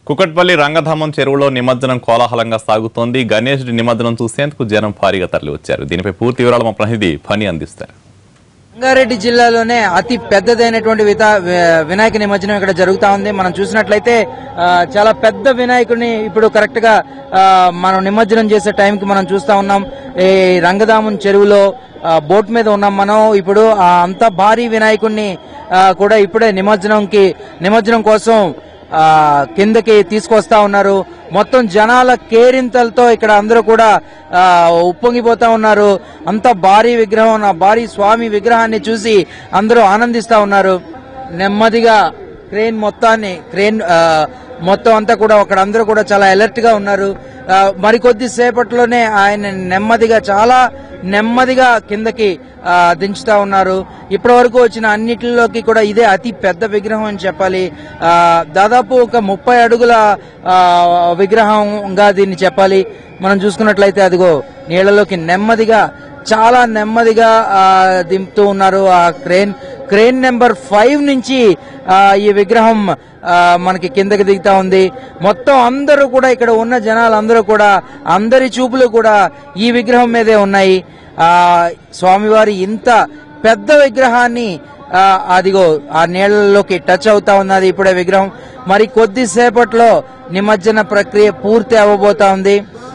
కుకట్పల్లి రంగధామం చెరువులో నిమజ్జనం కోలాహలంగా సాగుతోంది గణేశుడి నిమజ్జనం చూసేందుకు జనం భారీగా తరలి వచ్చారు దీనిపై పూర్తి వివరాలు మా ప్రతినిధి పని అందిస్తారు రంగారెడ్డి జిల్లాలోనే అతి పెద్దదైనటువంటి విత- వి- వినాయక నిమజ్జనం ఇక్కడ జరుగుతా ఉంది మనం చూసినట్లయితే ఆ, చాలా పెద్ద వినాయకుడిని ఇప్పుడు కరెక్ట్ గా ఆ, మనం నిమజ్జనం చేసే టైంకి మనం చూస్తా ఉన్నాం ఈ రంగదామం చెరువులో ఆ, బోట్ మీద ఉన్నాం మనం ఇప్పుడు ఆ అంత భారీ వినాయకుడిని ఆ, కూడా ఇప్పుడే నిమజ్జనంకి నిమజ్జనం కోసం ఆ కిందకి తీసుకొస్తా ఉన్నారు మొత్తం జనాల కేరింతలతో ఇక్కడ అందరూ కూడా ఆ, ఉప్పొంగిపోతా ఉన్నారు అంత భారీ విగ్రహం ఆ భారీ స్వామి విగ్రహాన్ని చూసి అందరూ ఆనందిస్తా ఉన్నారు నెమ్మదిగా క్రేన్ మొత్తాన్ని క్రేన్ ఆ, మొత్తం అంతా కూడా అక్కడ అందరూ కూడా చాలా అలర్ట్ గా ఉన్నారు ఆ, మరికొద్ది సేపట్లోనే ఆయన నెమ్మదిగా చాలా నెమ్మదిగా కిందకి ఆ, దించుతా ఉన్నారు ఇప్పటి వరకు వచ్చిన అన్నిటిలోకి కూడా ఇదే అతి పెద్ద విగ్రహం అని చెప్పాలి ఆ, దాదాపు ఒక ముప్పై అడుగుల ఆ, విగ్రహంగా దీన్ని చెప్పాలి మనం చూసుకున్నట్లయితే అదిగో నీళ్లలోకి నెమ్మదిగా చాలా నెమ్మదిగా ఆ, దింపుతూ ఉన్నారు ఆ క్రేన్ క్రేన్ నెంబర్ ఫైవ్ నుంచి ఆ, ఈ విగ్రహం ఆ, మనకి కిందకి దిగుతా ఉంది మొత్తం అందరూ కూడా ఇక్కడ ఉన్న జనాలందరూ కూడా అందరి చూపులు కూడా ఈ విగ్రహం మీదే ఉన్నాయి ఆ స్వామివారి ఇంత పెద్ద విగ్రహాన్ని ఆ, అదిగో ఆ నీళ్లలోకి టచ్ అవుతా ఉన్నది ఇప్పుడే విగ్రహం మరి కొద్దిసేపట్లో నిమజ్జన ప్రక్రియ పూర్తి అవ్వబోతా ఉంది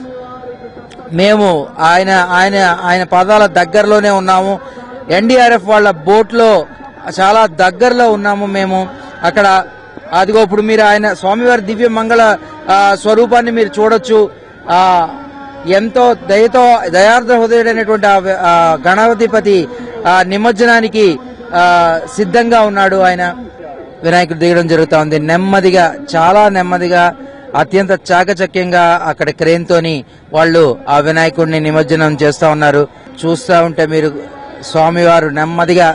మేము ఆయన ఆయన ఆయన పాదాల దగ్గరలోనే ఉన్నాము ఎన్డీఆర్ఎఫ్ వాళ్ళ బోట్లో చాలా దగ్గరలో ఉన్నాము మేము అక్కడ అదిగో ఇప్పుడు మీరు ఆయన స్వామివారి దివ్య మంగళ ఆ, స్వరూపాన్ని మీరు చూడొచ్చు ఆ ఎంతో దయతో దయార్థ హృదయుడైనటువంటి ఆ వి- ఆ గణపతిపతి ఆ నిమజ్జనానికి ఆ, సిద్ధంగా ఉన్నాడు ఆయన వినాయకుడు దిగడం జరుగుతా ఉంది నెమ్మదిగా చాలా నెమ్మదిగా అత్యంత చాకచక్యంగా అక్కడ క్రేన్ తోని వాళ్ళు ఆ వినాయకుడిని నిమజ్జనం చేస్తా ఉన్నారు చూస్తా ఉంటే మీరు స్వామివారు నెమ్మదిగా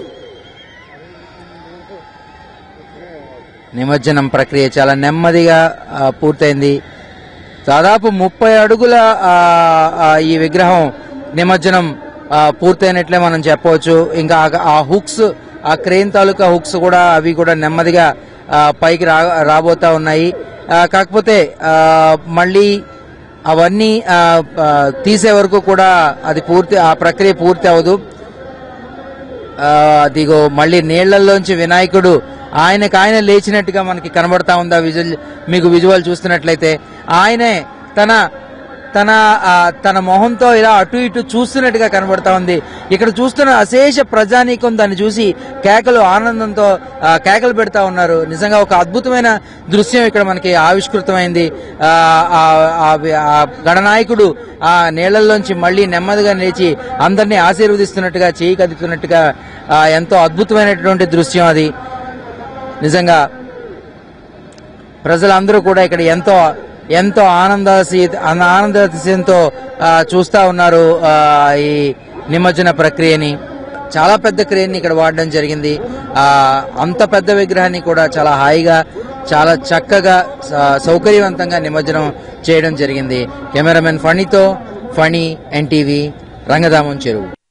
నిమజ్జనం ప్రక్రియ చాలా నెమ్మదిగా ఆ, పూర్తయింది దాదాపు ముప్పై అడుగుల ఆ, ఆ, ఈ విగ్రహం నిమజ్జనం ఆ, పూర్తయినట్లే మనం చెప్పవచ్చు ఇంకా ఆ- ఆ హుక్స్ ఆ క్రేన్ తాలూకా హుక్స్ కూడా అవి కూడా నెమ్మదిగా ఆ, పైకి రా రాబోతా ఉన్నాయి ఆ, కాకపోతే ఆ, మళ్ళీ అవన్నీ ఆ, ఆ, తీసే వరకు కూడా అది పూర్తి ఆ ప్రక్రియ పూర్తి అవ్వదు ఆ, అదిగో మళ్ళీ నీళ్లలోంచి వినాయకుడు ఆయనకు ఆయన లేచినట్టుగా మనకి కనబడతా ఉందా విజువల్ మీకు విజువల్ చూస్తున్నట్లయితే ఆయనే తన తన ఆ, తన మొహంతో ఇలా అటు ఇటు చూస్తున్నట్టుగా కనబడతా ఉంది ఇక్కడ చూస్తున్న అశేష ప్రజానీకం దాన్ని చూసి కేకలు ఆనందంతో ఆ, కేకలు పెడతా ఉన్నారు నిజంగా ఒక అద్భుతమైన దృశ్యం ఇక్కడ మనకి ఆవిష్కృతమైంది ఆ, ఆ, ఆ వి- ఆ గణనాయకుడు ఆ నీళ్లలోంచి మళ్ళీ నెమ్మదిగా లేచి అందరినీ ఆశీర్వదిస్తున్నట్టుగా చేయి కదుపుతున్నట్టుగా ఆ, ఎంతో అద్భుతమైనటువంటి దృశ్యం అది నిజంగా ప్రజలందరూ కూడా ఇక్కడ ఎంతో ఎంతో ఆనందాసి ఆనందతో చూస్తా ఉన్నారు ఆ, ఈ నిమజ్జన ప్రక్రియని చాలా పెద్ద క్రేన్ ఇక్కడ వాడడం జరిగింది ఆ అంత పెద్ద విగ్రహాన్ని కూడా చాలా హాయిగా చాలా చక్కగా స- సౌకర్యవంతంగా నిమజ్జనం చేయడం జరిగింది కెమెరామెన్ ఫణితో ఫణి ఎన్టీవీ రంగదామం చెరువు